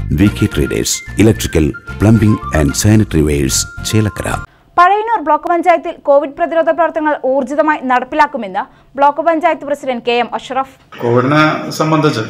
V K traders electrical plumbing and sanitary wares Chelakkara Pazhayannur block പഞ്ചായത്തിൽ covid പ്രതിരോധ പ്രവർത്തനങ്ങൾ ഊർജിതമായി നടപ്പിലാക്കുമെന്ന് block panchayat president K M Ashraf കോവിഡിനെ സംബന്ധിച്ച്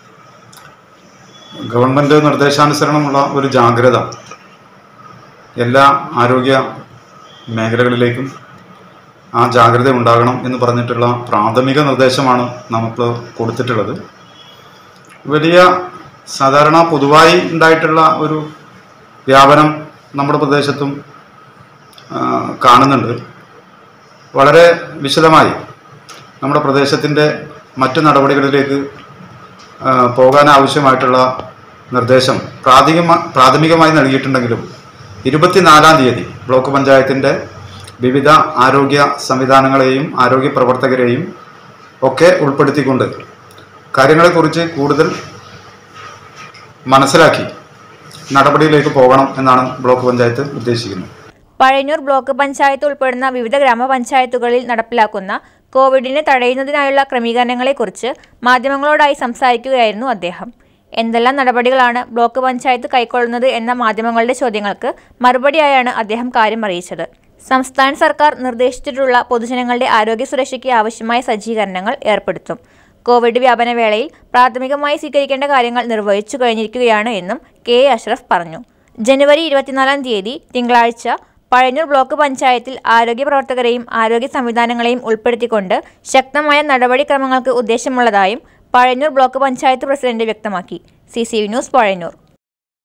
ഗവൺമെൻറ് നിർദ്ദേശാനുസരണമുള്ള ഒരു ജാഗ്രത എല്ലാ ആരോഗ്യ മേഖലകളിലേക്കും ആ ജാഗ്രത ഉണ്ടാകണം എന്ന് പറഞ്ഞിട്ടുള്ള പ്രാഥമിക നിർദ്ദേശമാണ് നമുക്ക് കൊടുത്തിട്ടുള്ളത് വലിയ സാധാരണ പൊതുവായി ഉണ്ടായിട്ടുള്ള ഒരു വ്യാപനം നമ്മുടെ പ്രദേശത്തും ആ, കാണുന്നുണ്ട് വളരെ വിശദമായി നമ്മുടെ പ്രദേശത്തിൻ്റെ മറ്റു നടപടികളിലേക്ക് ആ, പോകാൻ ആവശ്യമായിട്ടുള്ള നിർദ്ദേശം പ്രാഥമിക പ്രാഥമികമായി നൽകിയിട്ടുണ്ടെങ്കിലും ഇരുപത്തിനാലാം തീയതി ബ്ലോക്ക് പഞ്ചായത്തിൻ്റെ വിവിധ ആരോഗ്യ സംവിധാനങ്ങളെയും ആരോഗ്യ പ്രവർത്തകരെയും ഒക്കെ ഉൾപ്പെടുത്തിക്കൊണ്ട് കാര്യങ്ങളെക്കുറിച്ച് കൂടുതൽ മനസ്സിലാക്കി നടപടിയിലേക്ക് പോകണം എന്നാണ് ബ്ലോക്ക് പഞ്ചായത്ത് ഉദ്ദേശിക്കുന്നത് പഴയന്നൂർ ബ്ലോക്ക് പഞ്ചായത്ത് ഉൾപ്പെടുന്ന വിവിധ ഗ്രാമപഞ്ചായത്തുകളിൽ നടപ്പിലാക്കുന്ന കോവിഡിനെ തടയുന്നതിനായുള്ള ക്രമീകരണങ്ങളെക്കുറിച്ച് മാധ്യമങ്ങളോടായി സംസാരിക്കുകയായിരുന്നു അദ്ദേഹം എന്തെല്ലാം നടപടികളാണ് ബ്ലോക്ക് പഞ്ചായത്ത് കൈക്കൊള്ളുന്നത് എന്ന മാധ്യമങ്ങളുടെ ചോദ്യങ്ങൾക്ക് മറുപടിയായാണ് അദ്ദേഹം കാര്യം അറിയിച്ചത് സംസ്ഥാന സർക്കാർ നിർദ്ദേശിച്ചിട്ടുള്ള പൊതുജനങ്ങളുടെ ആരോഗ്യ സുരക്ഷയ്ക്ക് ആവശ്യമായ സജ്ജീകരണങ്ങൾ ഏർപ്പെടുത്തും കോവിഡ് വ്യാപന വേളയിൽ പ്രാഥമികമായി സ്വീകരിക്കേണ്ട കാര്യങ്ങൾ നിർവഹിച്ചു കഴിഞ്ഞിരിക്കുകയാണ് എന്നും കെ എ അഷ്റഫ് പറഞ്ഞു ജനുവരി ഇരുപത്തിനാലാം തീയതി തിങ്കളാഴ്ച പഴയന്നൂർ ബ്ലോക്ക് പഞ്ചായത്തിൽ ആരോഗ്യ പ്രവർത്തകരെയും ആരോഗ്യ സംവിധാനങ്ങളെയും ഉൾപ്പെടുത്തിക്കൊണ്ട് ശക്തമായ നടപടിക്രമങ്ങൾക്ക് ഉദ്ദേശമുള്ളതായും പഴയന്നൂർ ബ്ലോക്ക് പഞ്ചായത്ത് പ്രസിഡന്റ് വ്യക്തമാക്കി C C V news Pazhayannur